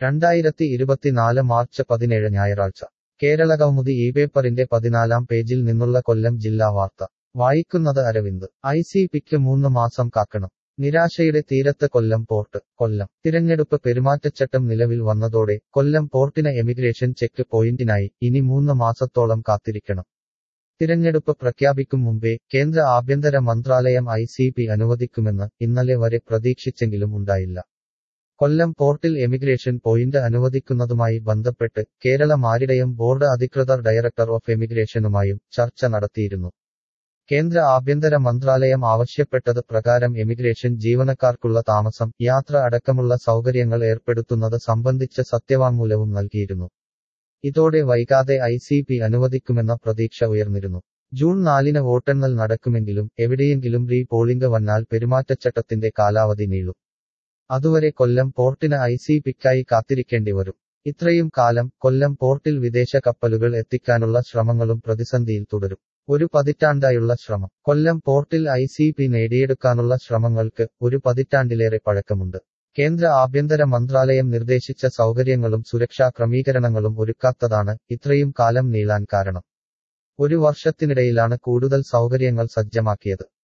രണ്ടായിരത്തി ഇരുപത്തിനാല് മാർച്ച് പതിനേഴ് ഞായറാഴ്ച കേരളകൗമുദി ഈ പേപ്പറിന്റെ പതിനാലാം പേജിൽ നിന്നുള്ള കൊല്ലം ജില്ലാ വാർത്ത വായിക്കുന്നത് അരവിന്ദ് ഐ സി പിക്ക് മൂന്ന് മാസം കാക്കണം നിരാശയുടെ തീരത്ത് കൊല്ലം പോർട്ട് കൊല്ലം തിരഞ്ഞെടുപ്പ് പെരുമാറ്റച്ചട്ടം നിലവിൽ വന്നതോടെ കൊല്ലം പോർട്ടിന് എമിഗ്രേഷൻ ചെക്ക് പോയിന്റിനായി ഇനി മൂന്ന് മാസത്തോളം കാത്തിരിക്കണം തിരഞ്ഞെടുപ്പ് പ്രഖ്യാപിക്കും മുമ്പേ കേന്ദ്ര ആഭ്യന്തര മന്ത്രാലയം ഐ സി പി അനുവദിക്കുമെന്ന് ഇന്നലെ വരെ പ്രതീക്ഷിച്ചെങ്കിലും ഉണ്ടായില്ല കൊല്ലം പോർട്ടിൽ എമിഗ്രേഷൻ പോയിന്റ് അനുവദിക്കുന്നതുമായി ബന്ധപ്പെട്ട് കേരള മാരിടയം ബോർഡ് അധികൃതർ ഡയറക്ടർ ഓഫ് എമിഗ്രേഷനുമായും ചർച്ച നടത്തിയിരുന്നു കേന്ദ്ര ആഭ്യന്തര മന്ത്രാലയം ആവശ്യപ്പെട്ടത് പ്രകാരം എമിഗ്രേഷൻ ജീവനക്കാർക്കുള്ള താമസം യാത്ര അടക്കമുള്ള സൗകര്യങ്ങൾ ഏർപ്പെടുത്തുന്നത് സംബന്ധിച്ച സത്യവാങ്മൂലവും നൽകിയിരുന്നു ഇതോടെ വൈകാതെ ഐ സി പി അനുവദിക്കുമെന്ന പ്രതീക്ഷ ഉയർന്നിരുന്നു ജൂൺ നാലിന് വോട്ടെണ്ണൽ നടക്കുമെങ്കിലും എവിടെയെങ്കിലും റീ പോളിംഗ് വന്നാൽ പെരുമാറ്റച്ചട്ടത്തിന്റെ കാലാവധി നീളും അതുവരെ കൊല്ലം പോർട്ടിന് ഐ സി പിക്കായി കാത്തിരിക്കേണ്ടി വരും ഇത്രയും കാലം കൊല്ലം പോർട്ടിൽ വിദേശ കപ്പലുകൾ എത്തിക്കാനുള്ള ശ്രമങ്ങളും പ്രതിസന്ധിയിൽ തുടരും ഒരു പതിറ്റാണ്ടായുള്ള ശ്രമം കൊല്ലം പോർട്ടിൽ ഐ സി പി നേടിയെടുക്കാനുള്ള ശ്രമങ്ങൾക്ക് ഒരു പതിറ്റാണ്ടിലേറെ പഴക്കമുണ്ട് കേന്ദ്ര ആഭ്യന്തര മന്ത്രാലയം നിർദ്ദേശിച്ച സൗകര്യങ്ങളും സുരക്ഷാ ക്രമീകരണങ്ങളും ഒരുക്കാത്തതാണ് ഇത്രയും കാലം നീളാൻ കാരണം ഒരു വർഷത്തിനിടയിലാണ് കൂടുതൽ സൗകര്യങ്ങൾ സജ്ജമാക്കിയത്